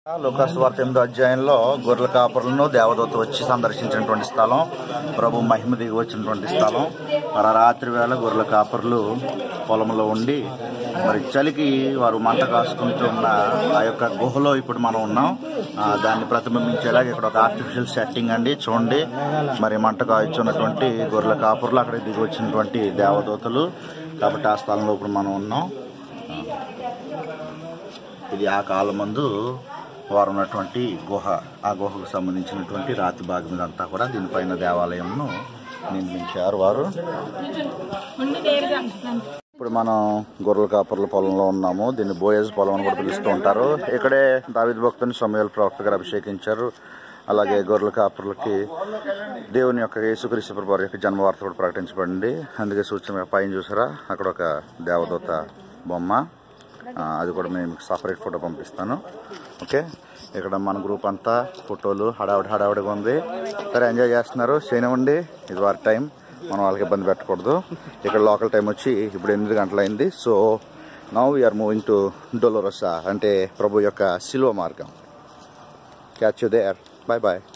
లోకాసు వార్త ఎనిమిదో అధ్యాయంలో గొర్రెల కాపురులను దేవదూత వచ్చి సందర్శించినటువంటి స్థలం ప్రభు మహిమ దిగి వచ్చినటువంటి స్థలం మరి ఆ రాత్రి వేళ గొర్రెల కాపురులు పొలంలో ఉండి మరి చలికి వారు మంట కాసుకుంటున్న ఆ యొక్క గుహలో ఇప్పుడు మనం ఉన్నాం ఆ, దాన్ని ప్రతిబింబించేలాగా ఇక్కడ ఒక ఆర్టిఫిషియల్ సెట్టింగ్ అండి చూడండి మరి మంట కాల్చున్నటువంటి గొర్రెల కాపురులు అక్కడ దిగి వచ్చినటువంటి దేవదూతలు కాబట్టి ఆ స్థలంలో ఇప్పుడు మనం ఉన్నాం ఇది ఆ కాలం ముందు వారు ఉన్నటువంటి గుహ ఆ గుహకు సంబంధించినటువంటి రాతి భాగం ఇదంతా కూడా దీనిపైన దేవాలయంను నిర్మించారు వారు ఇప్పుడు మనం గొర్రెల కాపర్ల పొలంలో ఉన్నాము దీన్ని బోయజ్ పొలం అని కూడా పిలుస్తూ ఉంటారు ఇక్కడే దావిద్ భక్తుని సమయాల ప్రవక్త గారు అభిషేకించారు అలాగే గొర్రెల కాపర్లకి దేవుని యొక్క యేసుక్రీస్తు ప్రభు వారి యొక్క జన్మవార్త కూడా ప్రకటించబడింది అందుకే సూచన పైన చూసారా అక్కడ ఒక దేవదూత బొమ్మ ఆ, అది కూడా నేను మీకు సపరేట్ ఫోటో పంపిస్తాను ఓకే ఇక్కడ మన గ్రూప్ అంతా ఫోటోలు హడావిడి హడావిడిగా ఉంది సరే ఎంజాయ్ చేస్తున్నారు చేయనివ్వండి ఇది వారి టైం మనం వాళ్ళకి ఇబ్బంది పెట్టకూడదు ఇక్కడ లోకల్ టైం వచ్చి ఇప్పుడు ఎనిమిది గంటలైంది so now we are moving to Dolorosa అంటే ప్రభు యొక్క సిల్వ మార్గం catch you there bye bye